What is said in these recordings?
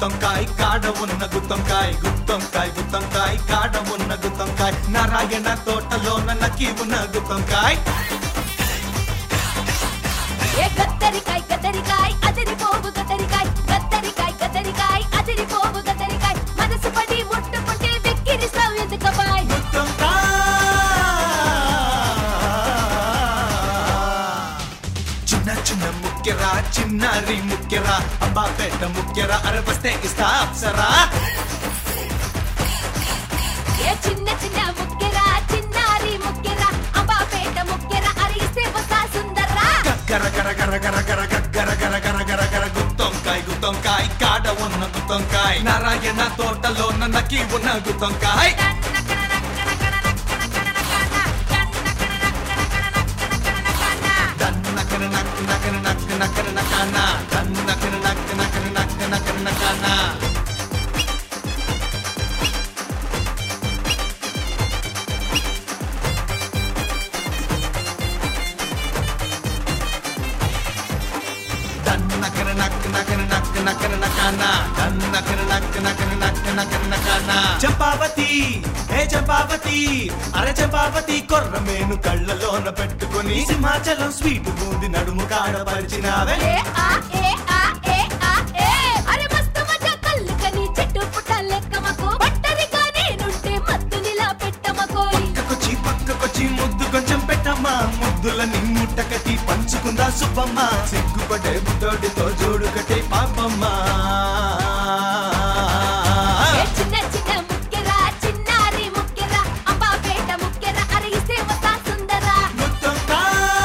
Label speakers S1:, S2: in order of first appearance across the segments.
S1: గుత్తొంకాయ్ కాడ ఉన్న గుత్తొంకాయ్ గుత్తొంకాయ్ గుత్తొంకాయ్ కాడ ఉన్న గుత్తొంకాయ్ నారాయణ తోటలోన నకి ఉన్న గుత్తొంకాయ్
S2: ఏ గత్తరికాయ్ గత్తరికాయ్ అదిరిపోవు గత్తరికాయ్ గత్తరికాయ్ గత్తరికాయ్ అదిరిపోవు గత్తరికాయ్ మనసు పడి ముట్టుకుంటే వెక్కిరిస్తావు ఎందుకబాయ్
S1: చిన్న చిన్న ముక్కెరా చిన్నారి ముక్కెరా అంబాపేట ముక్కెరా అరవస్తే ఇస్తా అప్సరా
S2: ఏ చిన్న చిన్న ముక్కెరా చిన్నారి ముక్కెరా అంబాపేట ముక్కెరా అరిగిస్తే వస్తా సుందర్రా
S1: గర గర గర గర గర గర గర గర గర గర గుత్తొంకాయ్ గుత్తొంకాయ్ కాడ ఉన్న గుత్తొంకాయ్ నారాయణ తోటలోన నకి ఉన్న గుత్తొంకాయ్ దన్నకన నక్క నకన నక్క నకన నకాన దన్నకన నక్క నకన నక్క నకన నకాన దన్నకన నక్క నకన నక్క నకన నకాన దన్నకన నక్క నకన నక్క నకన నకాన చంపావతి ఏ చంపావతి అరే చంపావతి కొర్రమేను కళ్ళలోన పెట్టుకొని సింహాచలం స్వీట్ బూంది నడుము కాడపరిచినావే
S2: ఏ ఆ ఏ ఆ ఏ ఆ ఏ అరే మస్తు మజా కళ్ళకని చెట్టు పుట్ట లెక్కమకు బట్టరిగా నేనుంటే మత్తునిలా పెట్టమకోయ్
S1: పక్కకొచ్చి పక్కకొచ్చి ముద్దు కొంచెం పెట్టమ్మా ముద్దులని ముట్టకటి పంచుకుందా సుబ్బమ్మ సిగ్గుపడే బుద్ధోడితో జోడు కట్టే పాపమ్మ
S2: ఏ చిన్న చిన్న ముక్కెరా చిన్నారి ముక్కెరా అంబాపేట ముక్కెరా అరిగిస్తే వస్తా సుందరా
S1: ముత్తంకా.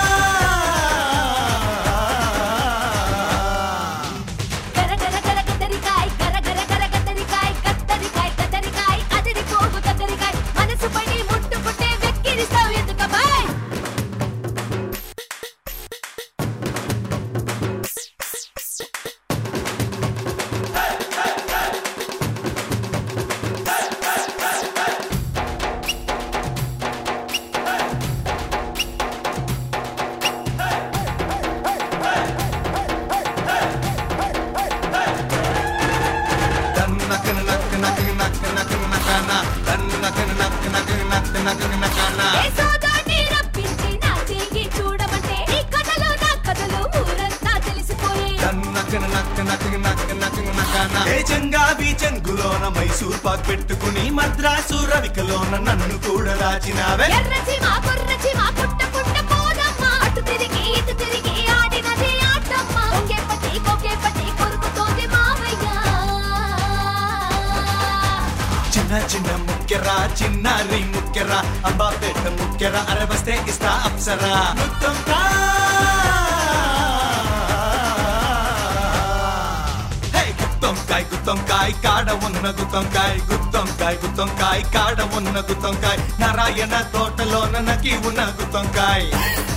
S2: గర గర గర గతరికాయ్ గర గర గర గతరికాయ్ కత్తరికాయ్ కత్తరికాయ్ అదిరిపోవు కత్తరికాయ్ మనసు పడి ముట్టుకుంటే వెక్కిరిస్తావు ఎందుకబాయ్
S1: దన్నకన నక్క నక్క నక్క నక్క నకాన. దన్నకన నక్క నక్క నక్క నక్క నకాన.
S2: ఏ సోదాన్ని రప్పించి నా చెయ్యి చూడమంటే ఈ కథలో నా కథలు ఊరంతా తెలిసిపోయే
S1: దన్నకన నక్క నక్క నక్క నక్క నకాన. ఏ చెంగావి చెంగులోన మైసూర్ పాక్ పెట్టుకుని మద్రాసు రవికలోన నన్ను కూడా దాచినావే
S2: ఎర్రచి మా కుర్రచి మా పుట్ట పుట్ట పోదమ్మా అటు తిరిగి ఇటు తిరిగి ఆడినది ఆటమ్మ ఒకే పట్టి ఒకే పట్టి కొరుకుతోంది మావయ్య
S1: చిన్న చిన్న ముక్కెరా చిన్నారి ముక్కెరా అంబాపేట ముక్కెరా అరవస్తే ఇస్తా అప్సరా ముత్తంకా. హే, గుత్తొంకాయ్ గుత్తొంకాయ్ కాడ ఉన్న గుత్తొంకాయ్ గుత్తొంకాయ్ గుత్తొంకాయ్ కాడ ఉన్న గుత్తొంకాయ్ నారాయణ తోటలోన నకి ఉన్న గుత్తొంకాయ్